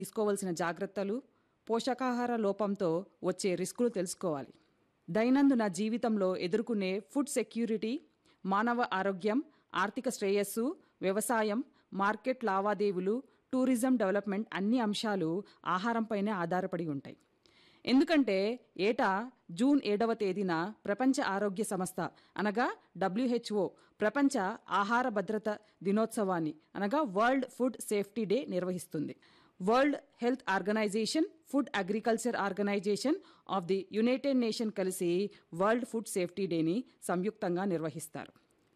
తీసుకోవలసిన జాగ్రత్తలు పోషకాహార లోపంతో వచ్చే రిస్కులు తెలుసుకోవాలి దైనందిన జీవితంలో ఎదుర్కొనే ఫుడ్ సెక్యూరిటీ మానవ ఆరోగ్యం ఆర్థిక శ్రేయస్సు వ్యవసాయం మార్కెట్ లావాదేవీలు టూరిజం డెవలప్మెంట్ అన్ని అంశాలు ఆహారంపైనే ఆధారపడి ఉంటాయి ఎందుకంటే ఏటా జూన్ ఏడవ తేదీన ప్రపంచ ఆరోగ్య సంస్థ అనగా డబ్ల్యూహెచ్ఓ ప్రపంచ ఆహార భద్రత దినోత్సవాన్ని అనగా వరల్డ్ ఫుడ్ సేఫ్టీ డే నిర్వహిస్తుంది World Health Organisation Food Agriculture Organisation of the United Nation కలిసి వరల్డ్ ఫుడ్ సేఫ్టీ డేని సంయుక్తంగా నిర్వహిస్తారు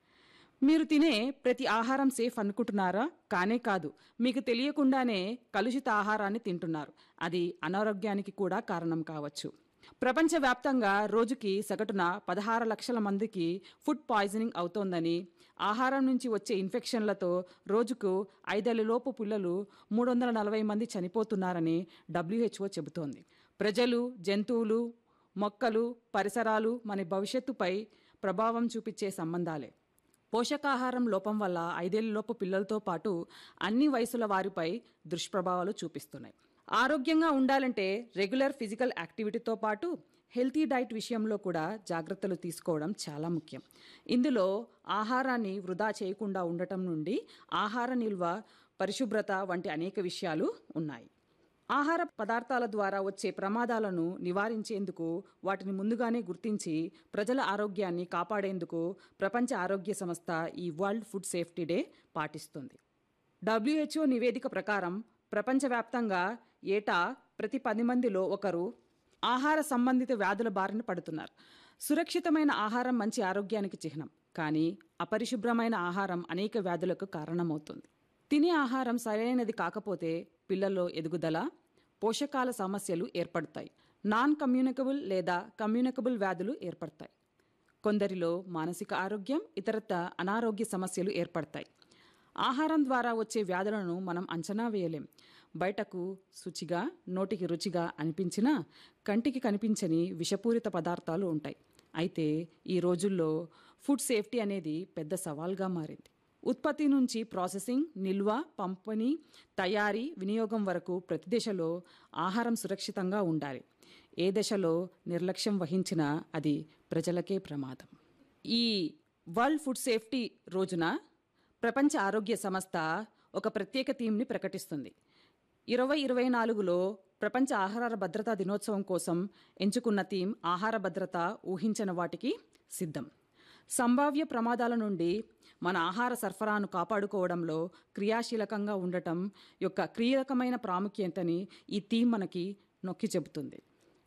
మీరు తినే ప్రతి ఆహారం సేఫ్ అనుకుంటున్నారా కానే కాదు మీకు తెలియకుండానే కలుషిత ఆహారాన్ని తింటున్నారు అది అనారోగ్యానికి కూడా కారణం కావచ్చు ప్రపంచవ్యాప్తంగా రోజుకి సగటున పదహారు లక్షల మందికి ఫుడ్ పాయిజనింగ్ అవుతోందని ఆహారం నుంచి వచ్చే ఇన్ఫెక్షన్లతో రోజుకు ఐదేళ్లలోపు పిల్లలు మూడు వందల నలభై మంది చనిపోతున్నారని డబ్ల్యూహెచ్ఓ చెబుతోంది ప్రజలు జంతువులు మొక్కలు పరిసరాలు మన భవిష్యత్తుపై ప్రభావం చూపించే సంబంధాలే పోషకాహారం లోపం వల్ల ఐదేళ్లలోపు పిల్లలతో పాటు అన్ని వయసుల వారిపై దుష్ప్రభావాలు చూపిస్తున్నాయి ఆరోగ్యంగా ఉండాలంటే రెగ్యులర్ ఫిజికల్ యాక్టివిటీతో పాటు హెల్తీ డైట్ విషయంలో కూడా జాగ్రత్తలు తీసుకోవడం చాలా ముఖ్యం ఇందులో ఆహారాన్ని వృధా చేయకుండా ఉండటం నుండి ఆహార నిల్వ పరిశుభ్రత వంటి అనేక విషయాలు ఉన్నాయి ఆహార పదార్థాల ద్వారా వచ్చే ప్రమాదాలను నివారించేందుకు వాటిని ముందుగానే గుర్తించి ప్రజల ఆరోగ్యాన్ని కాపాడేందుకు ప్రపంచ ఆరోగ్య సంస్థ ఈ వరల్డ్ ఫుడ్ సేఫ్టీ డే పాటిస్తుంది డబ్ల్యూహెచ్ఓ నివేదిక ప్రకారం ప్రపంచవ్యాప్తంగా ఏటా ప్రతి పది మందిలో ఒకరు ఆహార సంబంధిత వ్యాధుల బారిన పడుతున్నారు సురక్షితమైన ఆహారం మంచి ఆరోగ్యానికి చిహ్నం కానీ అపరిశుభ్రమైన ఆహారం అనేక వ్యాధులకు కారణమవుతుంది తినే ఆహారం సరైనది కాకపోతే పిల్లల్లో ఎదుగుదల పోషకాల సమస్యలు ఏర్పడతాయి నాన్ కమ్యూనికబుల్ లేదా కమ్యూనికబుల్ వ్యాధులు ఏర్పడతాయి కొందరిలో మానసిక ఆరోగ్యం ఇతరత్ర అనారోగ్య సమస్యలు ఏర్పడతాయి ఆహారం ద్వారా వచ్చే వ్యాధులను మనం అంచనా వేయలేం బయటకు శుచిగా నోటికి రుచిగా అనిపించినా కంటికి కనిపించని విషపూరిత పదార్థాలు ఉంటాయి అయితే ఈ రోజుల్లో ఫుడ్ సేఫ్టీ అనేది పెద్ద సవాల్గా మారింది ఉత్పత్తి నుంచి ప్రాసెసింగ్ నిల్వ పంపిణీ తయారీ వినియోగం వరకు ప్రతి దశలో ఆహారం సురక్షితంగా ఉండాలి ఏ దశలో నిర్లక్ష్యం వహించినా అది ప్రజలకే ప్రమాదం ఈ వరల్డ్ ఫుడ్ సేఫ్టీ రోజున ప్రపంచ ఆరోగ్య సంస్థ ఒక ప్రత్యేక థీమ్ని ప్రకటిస్తుంది ఇరవై ఇరవై నాలుగులో ప్రపంచ ఆహార భద్రతా దినోత్సవం కోసం ఎంచుకున్న థీమ్ ఆహార భద్రత ఊహించిన వాటికి సిద్ధం సంభావ్య ప్రమాదాల నుండి మన ఆహార సరఫరాను కాపాడుకోవడంలో క్రియాశీలకంగా ఉండటం యొక్క క్రియకమైన ప్రాముఖ్యతని ఈ థీమ్ మనకి నొక్కి చెబుతుంది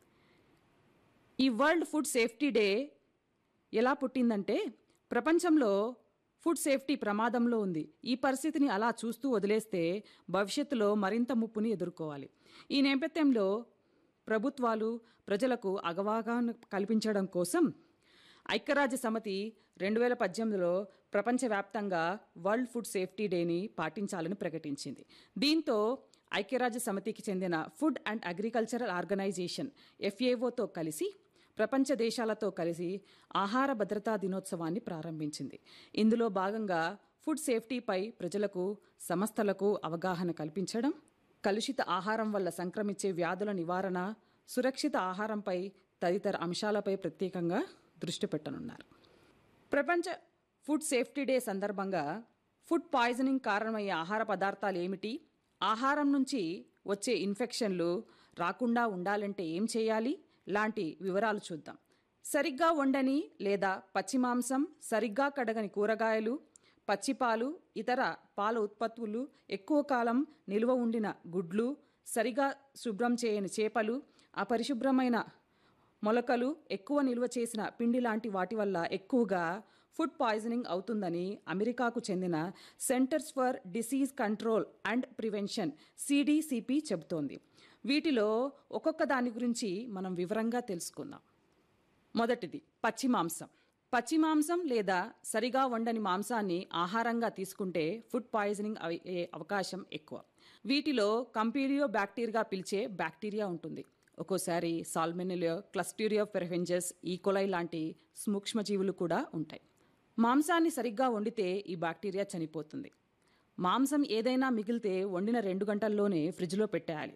ఈ వరల్డ్ ఫుడ్ సేఫ్టీ డే ఎలా పుట్టిందంటే ప్రపంచంలో ఫుడ్ సేఫ్టీ ప్రమాదంలో ఉంది ఈ పరిస్థితిని అలా చూస్తూ వదిలేస్తే భవిష్యత్తులో మరింత ముప్పుని ఎదుర్కోవాలి ఈ నేపథ్యంలో ప్రభుత్వాలు ప్రజలకు అవగాహన కల్పించడం కోసం ఐక్యరాజ్య సమితి రెండు వేల పద్దెనిమిదిలో ప్రపంచవ్యాప్తంగా వరల్డ్ ఫుడ్ సేఫ్టీ డేని పాటించాలని ప్రకటించింది దీంతో ఐక్యరాజ్య సమితికి చెందిన ఫుడ్ అండ్ అగ్రికల్చరల్ ఆర్గనైజేషన్ ఎఫ్ఏఓతో కలిసి ప్రపంచ దేశాలతో కలిసి ఆహార భద్రతా దినోత్సవాన్ని ప్రారంభించింది ఇందులో భాగంగా ఫుడ్ సేఫ్టీపై ప్రజలకు సంస్థలకు అవగాహన కల్పించడం కలుషిత ఆహారం వల్ల సంక్రమించే వ్యాధుల నివారణ సురక్షిత ఆహారంపై తదితర అంశాలపై ప్రత్యేకంగా దృష్టి పెట్టనున్నారు ప్రపంచ ఫుడ్ సేఫ్టీ డే సందర్భంగా ఫుడ్ పాయిజనింగ్ కారణమయ్యే ఆహార పదార్థాలు ఏమిటి ఆహారం నుంచి వచ్చే ఇన్ఫెక్షన్లు రాకుండా ఉండాలంటే ఏం చేయాలి లాంటి వివరాలు చూద్దాం సరిగ్గా వండని లేదా పచ్చి మాంసం సరిగ్గా కడగని కూరగాయలు పచ్చిపాలు ఇతర పాల ఉత్పత్తులు ఎక్కువ కాలం నిల్వ ఉండిన గుడ్లు సరిగా శుభ్రం చేయని చేపలు అపరిశుభ్రమైన మొలకలు ఎక్కువ నిల్వ చేసిన పిండి లాంటి వాటి వల్ల ఎక్కువగా ఫుడ్ పాయిజనింగ్ అవుతుందని అమెరికాకు చెందిన Centers for Disease Control and Prevention CDCP చెబుతోంది వీటిలో ఒక్కొక్క దాని గురించి మనం వివరంగా తెలుసుకుందాం మొదటిది పచ్చి మాంసం పచ్చి మాంసం లేదా సరిగా వండని మాంసాన్ని ఆహారంగా తీసుకుంటే ఫుడ్ పాయిజనింగ్ అయ్యే అవకాశం ఎక్కువ వీటిలో కంపీరియో బ్యాక్టీరియా పిలిచే బ్యాక్టీరియా ఉంటుంది ఒక్కోసారి సాల్మెనిలియో క్లస్టీరియో ఫెరహెంజెస్ ఈకొలై లాంటి సూక్ష్మజీవులు కూడా ఉంటాయి మాంసాన్ని సరిగ్గా వండితే ఈ బ్యాక్టీరియా చనిపోతుంది మాంసం ఏదైనా మిగిలితే వండిన రెండు గంటల్లోనే ఫ్రిడ్జ్లో పెట్టేయాలి